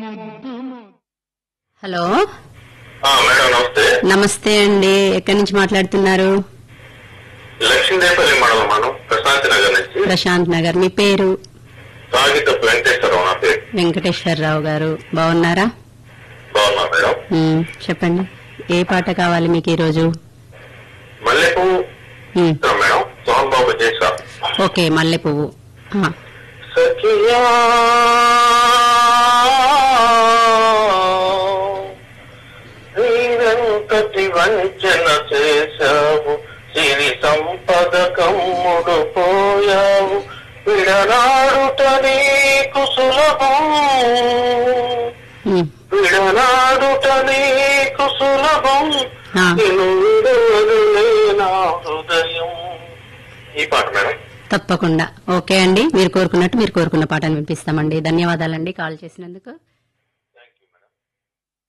hello ఆ, madam నమస్తే నమస్తే అండి ఎక్కడి నుంచి మాట్లాడుతున్నారు లక్ష్మీదేపల్లి మండలం మనం ప్రశాంతి నగర్ నుంచి ప్రశాంత్ నగర్ మీ పేరు సాగితపు వెంకటేశ్వరరావు నా పేరు వెంకటేశ్వరరావు గారు బాగున్నారా బాగున్నా మేడం ఉమ్, చెప్పండి ఏ పాట కావాలి మీకు ఈరోజు మల్లెపు ఉమ్, మేడం సోహన్ బాబు చేశా ఓకే మల్లె పువ్వు ఆ, సఖియా నీవెంతటి వంచన చేశావు సిరి సంపద కమ్ముడు పోయావు విడనాడుట నీకు సులభం ఉమ్, విడనాడుట నీకు సులభం ఆ, నిన్ను విడవదులే నా హృదయం ఈ పాట మేడం తప్పకుండా ఓకే అండి మీరు కోరుకున్నట్టు మీరు కోరుకున్న పాటను వినిపిస్తామండి ధన్యవాదాలండి కాల్ చేసినందుకు